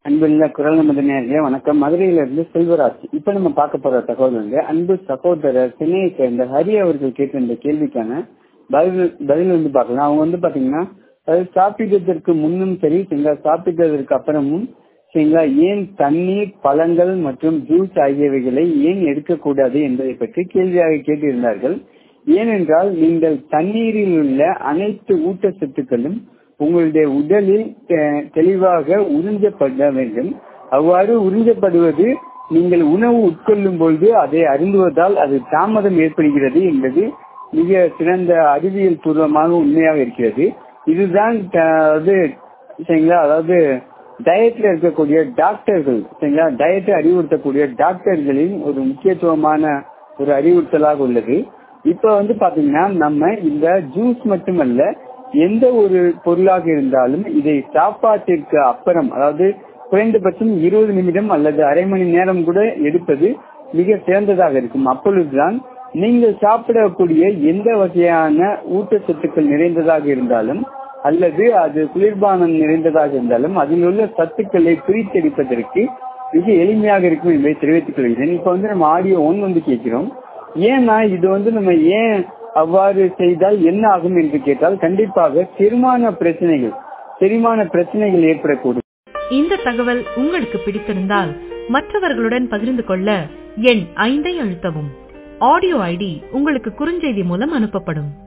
அன்புள்ள குரல் நமது நேர்களே வணக்கம் மதுரையில இருந்து செல்வராஜ் இப்ப நம்ம பார்க்க போற தகவல் வந்து அன்பு சகோதரர் சென்னையை சேர்ந்த ஹரி அவர்கள் கேட்டிருந்த கேள்விக்கான பதில் பதில் வந்து பார்க்கலாம் அவங்க வந்து பாத்தீங்கன்னா அதாவது சாப்பிட்டதற்கு முன்னும் சரி சரிங்களா சாப்பிட்டதற்கு அப்புறமும் சரிங்களா ஏன் தண்ணீர் பழங்கள் மற்றும் ஜூஸ் ஆகியவைகளை ஏன் எடுக்கக்கூடாது என்பதை பற்றி கேள்வியாக கேட்டிருந்தார்கள் ஏனென்றால் நீங்கள் தண்ணீரில் உள்ள அனைத்து ஊட்டச்சத்துக்களும் உங்களுடைய உடலில் தெளிவாக உறிஞ்சப்பட வேண்டும் அவ்வாறு உறிஞ்சப்படுவது நீங்கள் உணவு உட்கொள்ளும் பொழுது அதை அருந்துவதால் அது தாமதம் ஏற்படுகிறது என்பது மிக சிறந்த அறிவியல் பூர்வமாக உண்மையாக இருக்கிறது இதுதான் அதாவது சரிங்களா அதாவது டயட்ல இருக்கக்கூடிய டாக்டர்கள் சரிங்களா டயட்டை அறிவுறுத்தக்கூடிய டாக்டர்களின் ஒரு முக்கியத்துவமான ஒரு அறிவுறுத்தலாக உள்ளது இப்ப வந்து பாத்தீங்கன்னா நம்ம இந்த ஜூஸ் மட்டுமல்ல எந்த ஒரு பொருளாக இருந்தாலும் இதை சாப்பாட்டிற்கு அப்புறம் அதாவது குறைந்தபட்சம் இருபது நிமிடம் அல்லது அரை மணி நேரம் கூட எடுப்பது மிக சிறந்ததாக இருக்கும் அப்பொழுதுதான் நீங்கள் சாப்பிடக்கூடிய எந்த வகையான ஊட்டச்சத்துக்கள் நிறைந்ததாக இருந்தாலும் அல்லது அது குளிர்பானம் நிறைந்ததாக இருந்தாலும் அதில் உள்ள சத்துக்களை பிரித்தெடுப்பதற்கு மிக எளிமையாக இருக்கும் என்பதை தெரிவித்துக் கொள்கிறேன் இப்ப வந்து நம்ம ஆடியோ ஒன் வந்து கேட்கிறோம் ஏன்னா இது வந்து நம்ம ஏன் அவ்வாறு செய்தால் என்ன ஆகும் என்று கேட்டால் கண்டிப்பாக செரிமான பிரச்சனைகள் செரிமான பிரச்சனைகள் ஏற்படக்கூடும் இந்த தகவல் உங்களுக்கு பிடித்திருந்தால் மற்றவர்களுடன் பகிர்ந்து கொள்ள எண் ஐந்தை அழுத்தவும் ஆடியோ ஐடி உங்களுக்கு குறுஞ்செய்தி மூலம் அனுப்பப்படும்